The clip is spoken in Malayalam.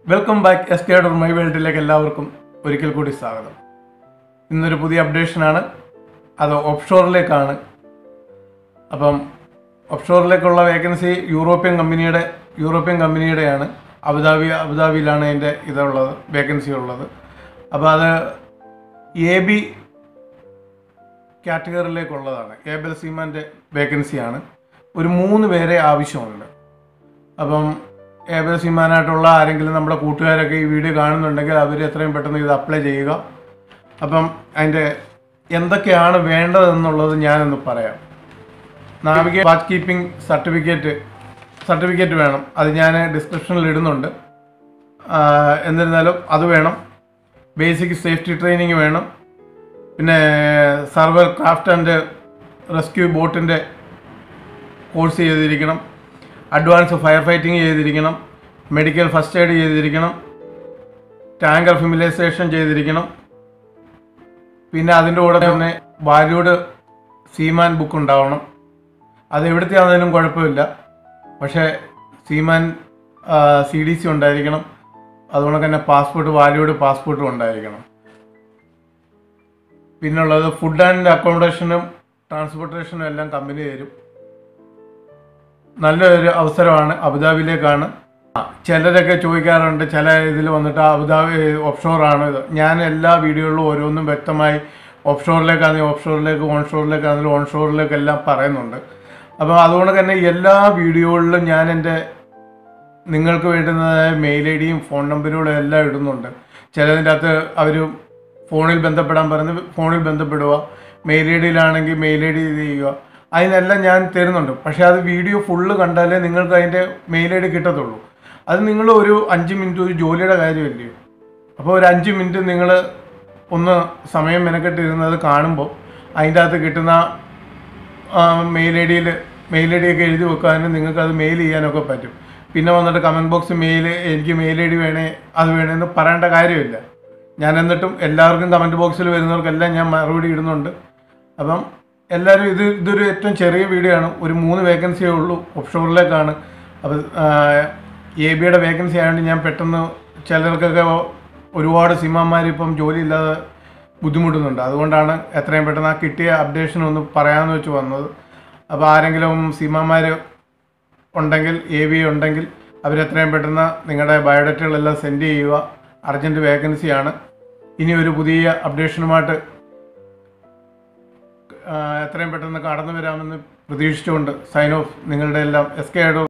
welcome back S K my വേൾഡിലേക്ക് എല്ലാവർക്കും ഒരിക്കൽ കൂടി സ്വാഗതം ഇന്നൊരു പുതിയ അപ്ഡേഷനാണ് അത് ഓപ്ഷോറിലേക്കാണ് അപ്പം ഓപ്ഷോറിലേക്കുള്ള വേക്കൻസി യൂറോപ്യൻ കമ്പനിയുടെ യൂറോപ്യൻ കമ്പനിയുടെയാണ് അബുദാബി അബുദാബിയിലാണ് അതിൻ്റെ ഇതുള്ളത് വേക്കൻസി ഉള്ളത് അപ്പോൾ അത് എ ബി കാറ്റഗറിയിലേക്കുള്ളതാണ് ഏബൽ സീമാൻ്റെ വേക്കൻസിയാണ് ഒരു മൂന്ന് പേരെ ആവശ്യമുണ്ട് അപ്പം ഏബൽ സീമാനായിട്ടുള്ള ആരെങ്കിലും നമ്മുടെ കൂട്ടുകാരൊക്കെ ഈ വീഡിയോ കാണുന്നുണ്ടെങ്കിൽ അവർ എത്രയും പെട്ടെന്ന് ഇത് അപ്ലൈ ചെയ്യുക അപ്പം അതിൻ്റെ എന്തൊക്കെയാണ് വേണ്ടതെന്നുള്ളത് ഞാനൊന്ന് പറയാം നാവിക വാച്ച് കീപ്പിംഗ് സർട്ടിഫിക്കറ്റ് സർട്ടിഫിക്കറ്റ് വേണം അത് ഞാൻ ഡിസ്ക്രിപ്ഷനിൽ ഇടുന്നുണ്ട് ആ, എന്നിരുന്നാലും അത് വേണം ബേസിക് സേഫ്റ്റി ട്രെയിനിങ് വേണം പിന്നെ സർവർ ക്രാഫ്റ്റ് ആൻഡ് റെസ്ക്യൂ ബോട്ടിൻ്റെ കോഴ്സ് ചെയ്തിരിക്കണം അഡ്വാൻസ് ഫയർ ഫൈറ്റിംഗ് ചെയ്തിരിക്കണം മെഡിക്കൽ ഫസ്റ്റ് എയ്ഡ് ചെയ്തിരിക്കണം ടാങ്കർ ഫിമിലൈസേഷൻ ചെയ്തിരിക്കണം പിന്നെ അതിൻ്റെ കൂടെ തന്നെ വാല്യൂഡ് സീമാൻ ബുക്ക് ഉണ്ടാവണം അത് എവിടുത്തെ ആണെങ്കിലും കുഴപ്പമില്ല പക്ഷേ സീമാൻ സി ഡി സി ഉണ്ടായിരിക്കണം അതുകൊണ്ട് തന്നെ പാസ്പോർട്ട് വാല്യൂഡ് പാസ്പോർട്ടും ഉണ്ടായിരിക്കണം പിന്നുള്ളത് ഫുഡ് ആൻഡ് അക്കോമഡേഷനും ട്രാൻസ്പോർട്ടേഷനും എല്ലാം കമ്പനി തരും നല്ലൊരു അവസരമാണ് അബുദാബിയിലേക്കാണ് ആ, ചിലരൊക്കെ ചോദിക്കാറുണ്ട് ചില ഇതിൽ വന്നിട്ട് അബുദാബി ഓപ്ഷോറാണ് ഇത് ഞാൻ എല്ലാ വീഡിയോകളിലും ഓരോന്നും വ്യക്തമായി ഓപ്ഷോറിലേക്കാണെങ്കിൽ ഓപ്ഷോറിലേക്ക് ഓൺഷോറിലേക്കാണെങ്കിലും ഓൺഷോറിലേക്ക് എല്ലാം പറയുന്നുണ്ട് അപ്പം അതുകൊണ്ട് തന്നെ എല്ലാ വീഡിയോകളിലും ഞാൻ എൻ്റെ നിങ്ങൾക്ക് വേണ്ടുന്നതായ മെയിൽ ഐ ഡിയും ഫോൺ നമ്പറുകളും എല്ലാം ഇടുന്നുണ്ട് ചിലതിൻ്റെ അകത്ത് അവർ ഫോണിൽ ബന്ധപ്പെടാൻ പറഞ്ഞ് ഫോണിൽ ബന്ധപ്പെടുക മെയിൽ ഐ ഡിയിലാണെങ്കിൽ മെയിൽ ഐ ഡി ഇത് ചെയ്യുക അതിനെല്ലാം ഞാൻ തരുന്നുണ്ട് പക്ഷേ അത് വീഡിയോ ഫുള്ള് കണ്ടാലേ നിങ്ങൾക്ക് അതിൻ്റെ മെയിൽ ഐ ഡി കിട്ടത്തുള്ളൂ അത് നിങ്ങൾ ഒരു അഞ്ച് മിനിറ്റ് ഒരു ജോലിയുടെ കാര്യമല്ലേ അപ്പോൾ ഒരു അഞ്ച് മിനിറ്റ് നിങ്ങൾ ഒന്ന് സമയം മെനക്കെട്ടിരുന്നത് കാണുമ്പോൾ അതിൻ്റെ അകത്ത് കിട്ടുന്ന മെയിൽ ഐ ഡിയിൽ മെയിൽ ഐ ഡി ഒക്കെ എഴുതി വെക്കാനും നിങ്ങൾക്ക് അത് മെയിൽ ചെയ്യാനൊക്കെ പറ്റും പിന്നെ വന്നിട്ട് കമൻറ്റ് ബോക്സ് മെയിൽ എനിക്ക് മെയിൽ ഐ ഡി വേണേ അത് വേണമെന്ന് പറയേണ്ട കാര്യമില്ല ഞാൻ എന്നിട്ടും എല്ലാവർക്കും കമൻറ്റ് ബോക്സിൽ വരുന്നവർക്കെല്ലാം ഞാൻ മറുപടി ഇടുന്നുണ്ട് അപ്പം എല്ലാവരും ഇത് ഇതൊരു ഏറ്റവും ചെറിയ വീഡിയോ ആണ് ഒരു മൂന്ന് വേക്കൻസിയേ ഉള്ളൂ ഓപ്ഷോറിലേക്കാണ് അപ്പം എ ബിയുടെ വേക്കൻസി ആയതുകൊണ്ട് ഞാൻ പെട്ടെന്ന് ചിലർക്കൊക്കെ ഒരുപാട് സിനിമാമാർ ഇപ്പം ജോലിയില്ലാതെ ബുദ്ധിമുട്ടുന്നുണ്ട് അതുകൊണ്ടാണ് എത്രയും പെട്ടെന്ന് ആ കിട്ടിയ അപ്ഡേഷൻ ഒന്ന് പറയാമെന്ന് വെച്ച് വന്നത് അപ്പോൾ ആരെങ്കിലും സിനിമാമാർ ഉണ്ടെങ്കിൽ എ വി ഉണ്ടെങ്കിൽ അവരെത്രയും പെട്ടെന്ന് നിങ്ങളുടെ ബയോഡേറ്റകളെല്ലാം സെൻഡ് ചെയ്യുക അർജൻറ്റ് വേക്കൻസിയാണ് ഇനി ഒരു പുതിയ അപ്ഡേഷനുമായിട്ട് ആ, എത്രയും പെട്ടെന്ന് കടന്നു വരാമെന്ന് പ്രതീക്ഷിച്ചുകൊണ്ട് സൈൻ ഓഫ് നിങ്ങളുടെ എല്ലാം എസ് കെ